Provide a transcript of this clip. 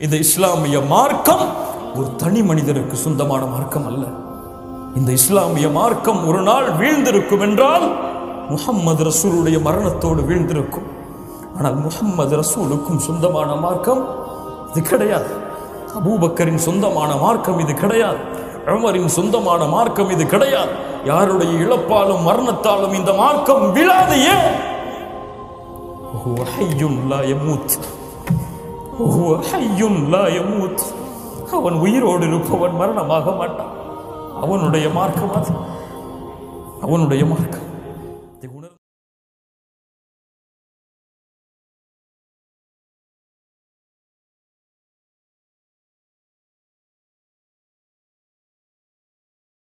இந்த இஸ்லாமிய மார்க்கம் ஒரு தனி மனிதனுக்கு சொந்தமான மார்க்கம் அல்ல இந்த இஸ்லாமிய மார்க்கம் ஒரு நாள் வீழ்ந்திருக்கும் என்றால் முஹம்மது ரசூலுடைய மரணத்தோடு வீழ்ந்திருக்கும் ஆனால் முஹம்மது ரசூலுக்கும் சொந்தமான மார்க்கம் இது கிடையாது அபூபக்கரின் சொந்தமான மார்க்கம் இது கிடையாது உமரின் சொந்தமான மார்க்கம் இது கிடையாது யாருடைய இழப்பாலும் மரணத்தாலும் இந்த மார்க்கம் விழாது ஏன் وهو حي لا يموت وهو حي لا يموت அவன் உயிரோடு இருப்பவன் மரணமாக மாட்டான் அவனுடைய மார்க்கம் அது அவனுடைய மார்க்கம்